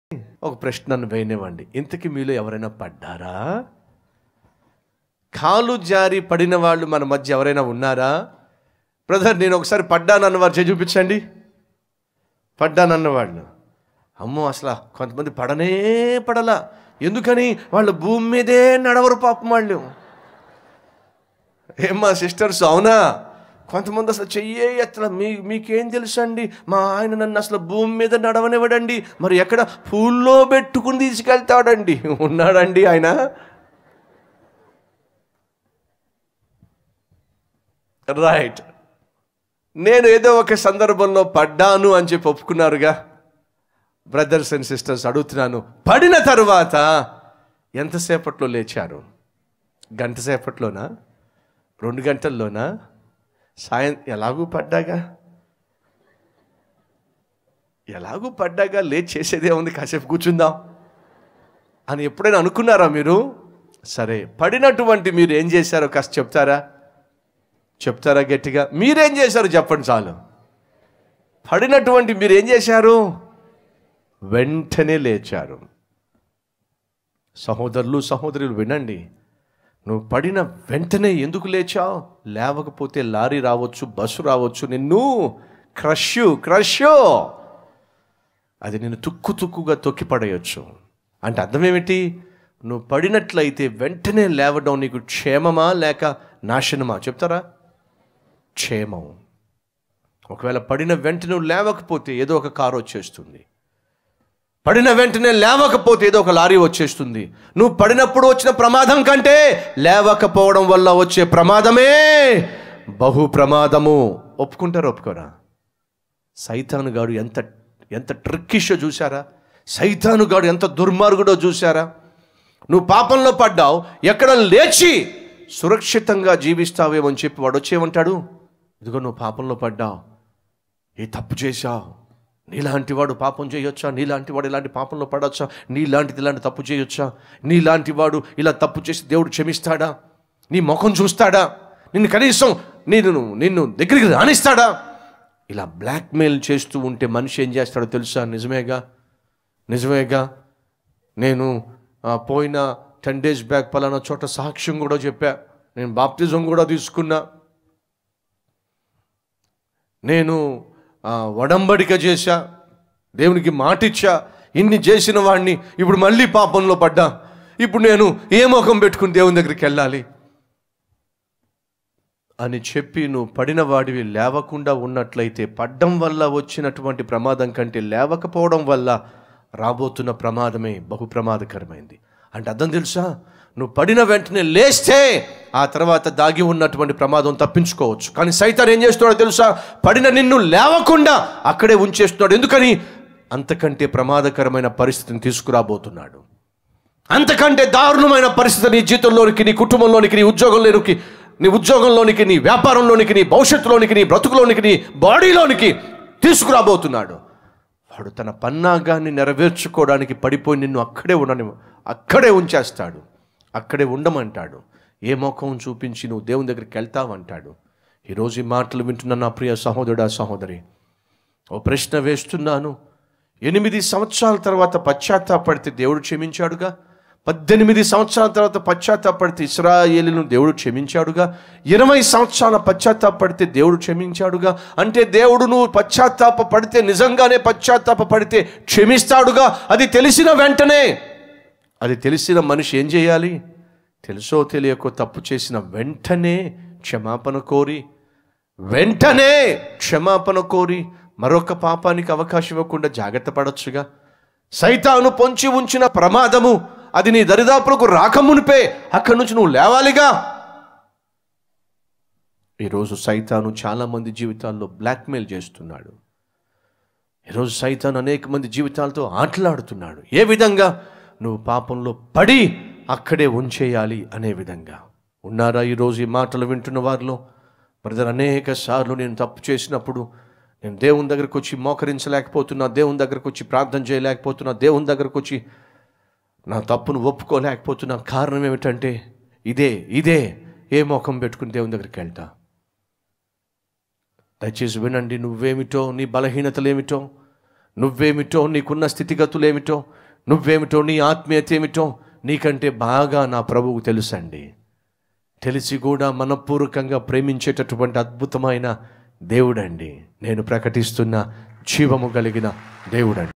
ఒక ప్రశ్న నన్ను వేయనివ్వండి ఇంతకీ మీలో ఎవరైనా పడ్డారా కాలు జారి పడిన వాళ్ళు మన మధ్య ఎవరైనా ఉన్నారా బ్రదర్ నేను ఒకసారి పడ్డానన్న వారు చేయి చూపించండి పడ్డానన్న వాళ్ళు అమ్మో అసలు కొంతమంది పడనే పడలా ఎందుకని వాళ్ళు భూమి మీదే నడవరు పాపం వాళ్ళు ఏమ్మా సిస్టర్స్ అవునా కొంతమంది అసలు చెయ్యే ఎత్తల మీ మీకేం తెలుసండి మా ఆయన నన్ను అసలు భూమి మీద నడవనివ్వడండి మరి ఎక్కడ పూల్లో పెట్టుకుని తీసుకెళ్తాడండి ఉన్నాడండి ఆయన రైట్ నేను ఏదో ఒక సందర్భంలో పడ్డాను అని చెప్పి ఒప్పుకున్నారుగా బ్రదర్స్ అండ్ సిస్టర్స్ అడుగుతున్నాను పడిన తరువాత ఎంతసేపట్లో లేచారు గంట సేపట్లోనా రెండు గంటల్లోనా సాయం ఎలాగూ పడ్డాగా ఎలాగూ పడ్డాగా లేచి చేసేదే ఉంది కాసేపు కూర్చుందాం అని ఎప్పుడైనా అనుకున్నారా మీరు సరే పడినటువంటి మీరు ఏం చేశారో కాస్త చెప్తారా చెప్తారా గట్టిగా మీరేం చేశారు చెప్పండి చాలు పడినటువంటి మీరు ఏం చేశారు వెంటనే లేచారు సహోదరులు సహోదరులు వినండి నువ్వు పడిన వెంటనే ఎందుకు లేచావు లేవకపోతే లారీ రావచ్చు బస్సు రావచ్చు నిన్ను క్రష్ క్రష్ అది నేను తుక్కు తుక్కుగా తొక్కి పడేయచ్చు అంటే అర్థం ఏమిటి నువ్వు పడినట్లయితే వెంటనే లేవడం నీకు క్షేమమా లేక నాశనమా చెప్తారా క్షేమం ఒకవేళ పడిన వెంటనే నువ్వు లేవకపోతే ఏదో ఒక కారు వచ్చేస్తుంది పడిన వెంటనే లేవకపోతే ఏదో ఒక లారీ వచ్చేస్తుంది నువ్వు పడినప్పుడు వచ్చిన ప్రమాదం కంటే లేవకపోవడం వల్ల వచ్చే ప్రమాదమే బహు ప్రమాదము ఒప్పుకుంటారు ఒప్పుకోరా సైతాను గాడు ఎంత ఎంత ట్రిక్కిషో చూసారా సైతాను గాడు ఎంత దుర్మార్గుడో చూసారా నువ్వు పాపంలో పడ్డావు ఎక్కడ లేచి సురక్షితంగా జీవిస్తావేమో అని చెప్పి వాడు వచ్చేమంటాడు ఇదిగో నువ్వు పాపంలో పడ్డావు ఏ తప్పు చేశావు నీలాంటి వాడు పాపం చేయొచ్చా నీలాంటి వాడు ఇలాంటి పాపంలో పడొచ్చా నీలాంటిది ఇలాంటి తప్పు చేయొచ్చా నీలాంటి వాడు ఇలా తప్పు చేసి దేవుడు క్షమిస్తాడా నీ ముఖం చూస్తాడా నిన్ను కనీసం నేను నిన్ను దగ్గరికి రాణిస్తాడా ఇలా బ్లాక్మెయిల్ చేస్తూ ఉంటే మనిషి ఏం చేస్తాడో తెలుసా నిజమేగా నిజమేగా నేను ఆ, పోయిన టెన్ డేస్ బ్యాక్ పలానా చోట సాక్ష్యం కూడా చెప్పా నేను బాప్తిజం కూడా తీసుకున్నా నేను ఆ, వడంబడిక చేశా దేవునికి మాటిచ్చా ఇన్ని చేసిన వాడిని ఇప్పుడు మళ్ళీ పాపంలో పడ్డా ఇప్పుడు నేను ఏ ముఖం పెట్టుకుని దేవుని దగ్గరికి వెళ్ళాలి అని చెప్పి నువ్వు పడిన వాడివి లేవకుండా ఉన్నట్లయితే పడ్డం వల్ల వచ్చినటువంటి ప్రమాదం కంటే లేవకపోవడం వల్ల రాబోతున్న ప్రమాదమే బహు ప్రమాదకరమైంది అంటే అర్థం తెలుసా నువ్వు పడిన వెంటనే లేస్తే ఆ తర్వాత దాగి ఉన్నటువంటి ప్రమాదం తప్పించుకోవచ్చు కానీ సైతాన్ ఏం చేస్తున్నాడో తెలుసా పడిన నిన్ను లేవకుండా అక్కడే ఉంచేస్తున్నాడు ఎందుకని అంతకంటే ప్రమాదకరమైన పరిస్థితిని తీసుకురాబోతున్నాడు అంతకంటే దారుణమైన పరిస్థితి నీ జీవితంలోనికి నీ కుటుంబంలోనికి నీ ఉద్యోగంలోనికి నీ ఉద్యోగంలోనికి నీ వ్యాపారంలోనికి నీ భవిష్యత్తులోనికి నీ బ్రతుకులోనికి నీ బాడీలోనికి తీసుకురాబోతున్నాడు వాడు తన పన్నాగాన్ని నెరవేర్చుకోవడానికి పడిపోయి నిన్ను అక్కడే ఉండని అక్కడే ఉంచేస్తాడు అక్కడే ఉండమంటాడు ఏ ముఖం చూపించి నువ్వు దేవుని దగ్గరికి వెళ్తావంటాడు ఈరోజు ఈ మాటలు వింటున్న నా ప్రియ సహోదరుడా సహోదరి ఓ ప్రశ్న వేస్తున్నాను ఎనిమిది సంవత్సరాల తర్వాత పశ్చాత్తాపడితే దేవుడు క్షమించాడుగా పద్దెనిమిది సంవత్సరాల తర్వాత పశ్చాత్తాపడితే ఇస్రాయేలును దేవుడు క్షమించాడుగా ఇరవై సంవత్సరాల పశ్చాత్తాపడితే దేవుడు క్షమించాడుగా అంటే దేవుడు నువ్వు పశ్చాత్తాప పడితే నిజంగానే పశ్చాత్తాప పడితే క్షమిస్తాడుగా అది తెలిసిన వెంటనే అది తెలిసిన మనిషి ఏం చేయాలి తెలుసో తెలియకో తప్పు చేసిన వెంటనే క్షమాపణ కోరి వెంటనే క్షమాపణ కోరి మరొక పాపానికి అవకాశం ఇవ్వకుండా జాగ్రత్త పడొచ్చుగా సైతాను పొంచి ఉంచిన ప్రమాదము అది నీ దరిదాపులకు రాకమునిపే అక్కడి నుంచి నువ్వు లేవాలిగా ఈరోజు సైతాను చాలా మంది జీవితాల్లో బ్లాక్మెయిల్ చేస్తున్నాడు ఈరోజు సైతాన్ అనేక మంది జీవితాలతో ఆటలాడుతున్నాడు ఏ విధంగా నువ్వు పాపంలో పడి అక్కడే ఉంచేయాలి అనే విధంగా ఉన్నారా ఈరోజు ఈ మాటలు వింటున్న వారిలో బ్రదర్ అనేక సార్లు నేను తప్పు చేసినప్పుడు నేను దేవుని దగ్గరకు వచ్చి మోకరించలేకపోతున్నా దేవుని దగ్గరకు వచ్చి ప్రార్థన చేయలేకపోతున్నా దేవుని దగ్గరకు వచ్చి నా తప్పును ఒప్పుకోలేకపోతున్నా కారణం ఏమిటంటే ఇదే ఇదే ఏ మోకం పెట్టుకుని దేవుని దగ్గరికి వెళ్తా దయచేసి వినండి నువ్వేమిటో నీ బలహీనతలు ఏమిటో నువ్వేమిటో నీకున్న స్థితిగతులేమిటో నువ్వేమిటో నీ ఆత్మీయత ఏమిటో నీకంటే బాగా నా ప్రభువుకు తెలుసండి తెలిసి కూడా మనపూర్వకంగా ప్రేమించేటటువంటి అద్భుతమైన దేవుడండి నేను ప్రకటిస్తున్న జీవము కలిగిన దేవుడండి